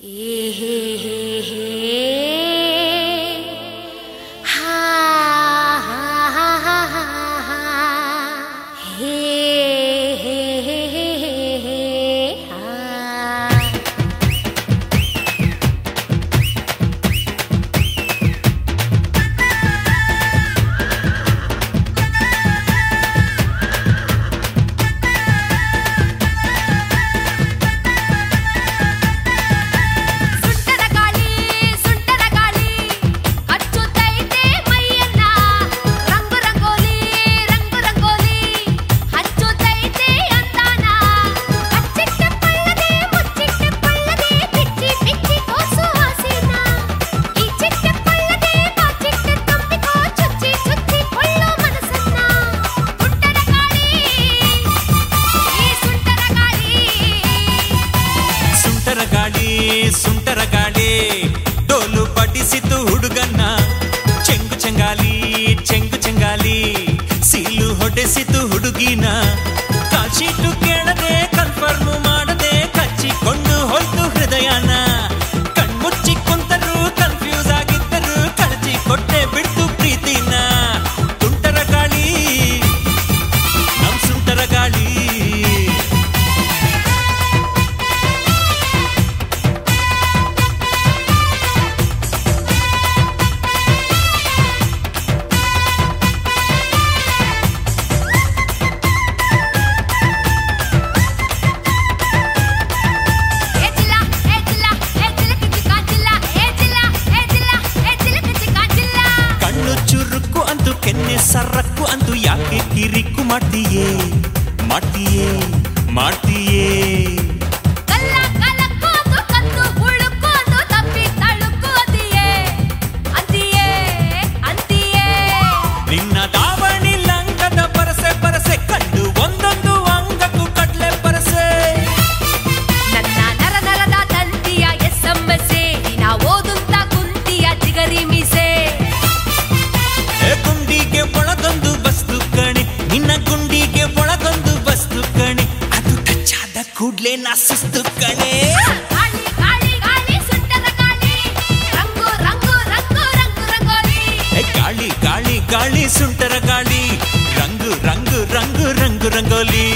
ಸುಂಟರ ಗಾಳಿ ಸುಂಟರ ಗಾಳಿ ಹಚ್ಚುತ್ತೈತೆ ಮೈಯನ್ನ ರಂಗು ರಂಗೋಲಿ ರಂಗು ರಂಗೋಲಿ ಹಚ್ಚುತ್ತೈತೆ ಅಂತಾನ ಕಚ್ಚಿಟ್ಟ ಪಳ್ಳದೆ ಮುಚ್ಚಿಟ್ಟ ಪಳ್ಳದೆ ಬಿಚ್ಚಿ ಬಿಚ್ಚಿ ಕೋಸು ಹಸಿನ ಈ ಚಿಟ್ಟ ಪಳ್ಳದೆ ಬಾಚಿಟ್ಟ ತುಂಬಿಕೋ ಚುಚ್ಚಿ ಚುಚ್ಚಿ ಕೊಳ್ಳೋ ಮನಸ್ಸನ್ನ ಸುಂಟರ ಗಾಳಿ ಈ ಸುಂಟರ ಗಾಳಿ ಸುಂಟರ ಗಾಳಿ ಸುಂಟರ ಗಾಳಿ ಡೋಲು ಪಡಿಸಿತು ಹುಡುಗನ್ನ ಚೆಂಗು ಚೆಂಗಾಲಿ ಚೆಂಗು ಚೆಂಗಾಲಿ ಸೀಲು ಹೊಡೆಸಿತು ಹುಡುಗಿನ ಕಾಶೀಟು ಕೇಳದೆ ಕನ್ಫರ್ಮ್ ಮಾಡದೆ ಕಚ್ಚಿಕೊಂಡು ಹೋಯ್ತು ಹೃದಯನ ಕಣ್ಮುಚ್ಚಿ ಕುಂತರು ಕನ್ಫ್ಯೂಸ್ ಆಗಿದ್ದರು ಕಳಚಿ ಕೊಟ್ಟೆ ಬಿಡ್ತು ಪ್ರೀತಿನ ತುಂಟರ ಗಾಳಿ ನಮ್ ಸುಂಟರ ಗಾಳಿ ಏಜಿಲ್ಲ ಏಜಿಲ್ಲ ಏಜಿಲ್ಲ ಕಿಚ್ಚಿ ಕಾಜಿಲ್ಲ ಏಜಿಲ್ಲ ಏಜಿಲ್ಲ ಏಜಿಲ್ಲ ಕಿಚ್ಚಿ ಕಾಜಿಲ್ಲ ಕಣ್ಣು ಚುರುಕು ಅಂತು ಕೆನ್ನೆ ಸರಕ್ಕು ಅಂತು ಯಾಕೆ ಕಿರಿಕು ಮಾಡ್ತೀಯೇ ಮಾಡ್ತೀಯೇ ಮಾಡ್ತೀಯೇ ಕಲ್ಲ ಕಲಕ್ಕು ಅದು ಕತ್ತು ಹುಳುಕು ಅದು ತಪ್ಪಿ ತಳುಕು ಅಂತೀಯೇ ಅಂತೀಯೇ ಅಂತೀಯೇ ನಿನ್ನ ದಾವಣಿ ಲಂಗದ ಪರಸೆ ಪರಸೆ ಕಂಡು ಒಂದೊಂದು ಅಂಗಕ್ಕೂ ಕಡ್ಲೆ ಪರಸೆ ನನ್ನ ನರ ನರದ ತಂತಿಯ ಎಸ್ಎಂಎಸ್ಸೆ ನಾ ಓದುತ್ತ ಕುಂತಿಯ ಜಿಗರಿ ಮೀಸೆ ಏ ಗುಂಡಿಗೆ ಒಳಗೊಂದು ಬಸ್ತು ಕಣೆ ನಿನ್ನ ಗುಂಡಿಗೆ ಒಳಗೊಂದು ಬಸ್ತು ಕಣೆ ಅದು ಟಚ್ಚಾದ ಕೂಡ್ಲೆ ನಾ ಸುಸ್ತು ಕಣೆ ಗಾಳಿ ಗಾಳಿ ಗಾಳಿ ಸುಂಟರ ಗಾಳಿ ರಂಗು ರಂಗು ರಂಗು ರಂಗು ರಂಗೋಲಿ ಏ ಗಾಳಿ ಗಾಳಿ ಗಾಳಿ ಸುಂಟರ ಗಾಳಿ ರಂಗು ರಂಗು ರಂಗು ರಂಗು ರಂಗೋಲಿ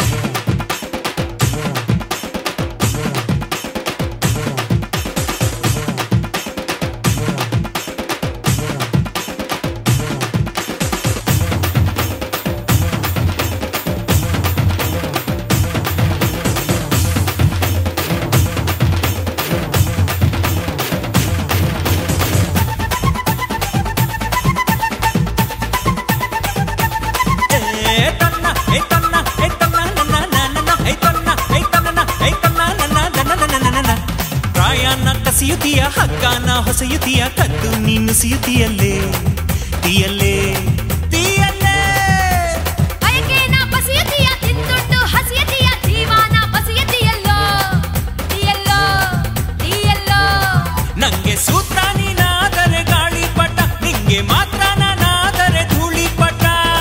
ಏ ತನ್ನ ಏ ತನ್ನ ಏ ತನ್ನ ನನ್ನ ನನ್ನ ಏ ತನ್ನ ಏ ತನ್ನ ಏ ತನ್ನ ನನ್ನ ನನ್ನ ನನ್ನ ನನ್ನ ಪ್ರಾಯನ ಕಸಿಯುತ್ತೀಯ ಹಗ್ಗನ ಹೊಸೆಯುತ್ತೀಯ ಕದ್ದು ನೀನು ಸಿಯುತ್ತೀಯಲ್ಲೇ ತೀಯಲ್ಲೇ ತೀಯಲ್ಲೇ ಬಯಕೆನ ಬಸಿಯತಿಯ ತಿಂದುಂಡು ಹಸಿಯತಿಯ ಜೀವನ ಬಸಿಯತಿಯಲ್ಲೋ ತೀಯಲ್ಲೋ ತೀಯಲ್ಲೋ ನಂಗೆ ಸೂತ್ರ ನೀನಾದರೆ ಗಾಳಿಪಟ ನಿಂಗೆ ಮಾತ್ರ ನಾನಾದರೆ ಧೂಳಿಪಟ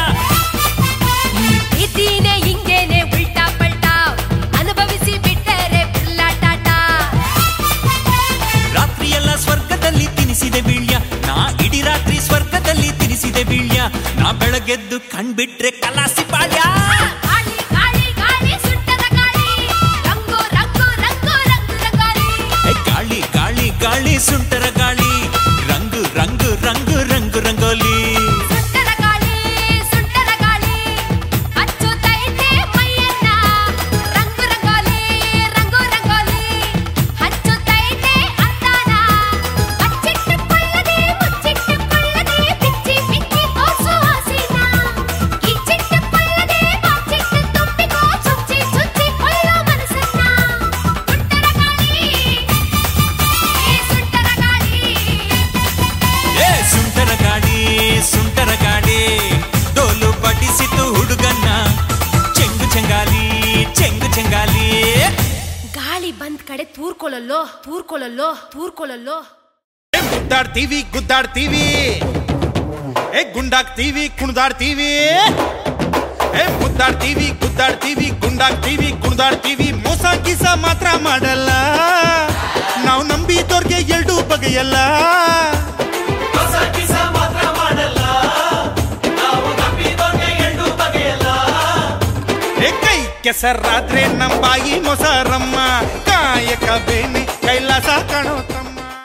ಪ್ರೀತಿನೇ ಹಿಂಗೇನೆ ಉಲ್ಟಾ ಪಲ್ಟಾ ಅನುಭವಿಸಿ ಬಿಟ್ಟರೆ ಬಿರ್ಲಾಟಾಟ ರಾತ್ರಿಯೆಲ್ಲ ಸ್ವರ್ಗದಲ್ಲಿ ತಿನಿಸಿದೆ ಬೀಳ್ಯ ನಾ ಇಡೀ ರಾತ್ರಿ ಸ್ವರ್ಗದಲ್ಲಿ ತಿನಿಸಿದೆ ಬೀಳ್ಯ ನಾ ಬೆಳಗೆದ್ದು ಕಣ್ಬಿಟ್ರೆ ಕಲಾಸಿ ಪಾಳ್ಯ ಗಾಳಿ ಗಾಳಿ ಗಾಳಿ ಸುಟ್ಟದ ಗಾಳಿ ರಂಗು ರಂಗು ರಂಗು ರಂಗು ರಂಗೋಲಿ ಏ ಗಾಳಿ ಗಾಳಿ ಗಾಳಿ ಸುಂಟರ ಗಾಳಿ ರಂಗು ರಂಗು ರಂಗು ರಂಗು ರಂಗೋಲಿ ಸುಟ್ಟದ ಗಾಳಿ ಸುಟ್ಟದ ಗಾಳಿ ಹಚ್ಚುತ್ತೈತೆ ಮೈಯನ್ನ ರಂಗು ರಂಗೋಲಿ ರಂಗು ರಂಗೋಲಿ ಹಚ್ಚುತ್ತೈತೆ ಅಂತಾನ ಬಚ್ಚಿಟ್ಟ ಪಳ್ಳದೆ ಮುಚ್ಚಿಟ್ಟ ಪಳ್ಳದೆ ಬಿಚ್ಚಿ ಬಿಚ್ಚಿ ಕೋಸು ಹಸಿನ ಕಿಚ್ಚಿಟ್ಟ ಪಳ್ಳದೆ ಬಾಚಿಟ್ಟ ತುಂಬಿಕೋ ಚುಚ್ಚಿ ಚುಚ್ಚಿ ಕೊಳ್ಳೋ ಮನಸ್ಸನ್ನ ಸುಟ್ಟದ ಗಾಳಿ ಈ ಸುಟ್ಟದ ಗಾಳಿ ಏ ಸುಂಟರ ಗಾಡಿ ಸುಂಟರ ಗಾಡಿ ಡೋಲು ಪಡಿಸಿತು ಹುಡುಗನ್ನ ಚೆಂಗು ಚೆಂಗಾಲಿ ಚೆಂಗು ಚೆಂಗಾಲಿ ಗಾಳಿ ಬಂದ್ ಕಡೆ ತೂರ್ಕೊಳ್ಳಲ್ಲೋ ತೂರ್ಕೊಳ್ಳಲ್ಲೋ ತೂರ್ಕೊಳ್ಳಲ್ಲೋ ಏ ಮುದ್ದಾಡ್ತೀವಿ ಗುದ್ದಾಡ್ತೀವಿ ಏ ಗುಂಡಾಗ್ತೀವಿ ಕುಣ್ದಾಡ್ತೀವಿ ಏ ಮುದ್ದಾಡ್ತೀವಿ ಗುದ್ದಾಡ್ತೀವಿ ಗುಂಡಾಗ್ತೀವಿ ಕುಣ್ದಾಡ್ತೀವಿ ಮೋಸ ಗೀಸ ಮಾತ್ರ ಮಾಡಲ್ಲ ನಾವು ನಂಬಿದೋರ್ಗೆ ಎರಡು ಬಗೆಯಲ್ಲ ಏ ಕೈ ಕೆಸರಾದ್ರೆ ನಮ್ಮ ಬಾಯಿ ಮೊಸರಮ್ಮ ಕಾಯಕ ಬೇನೆ ಕೈಲಾಸ ಕಾಣ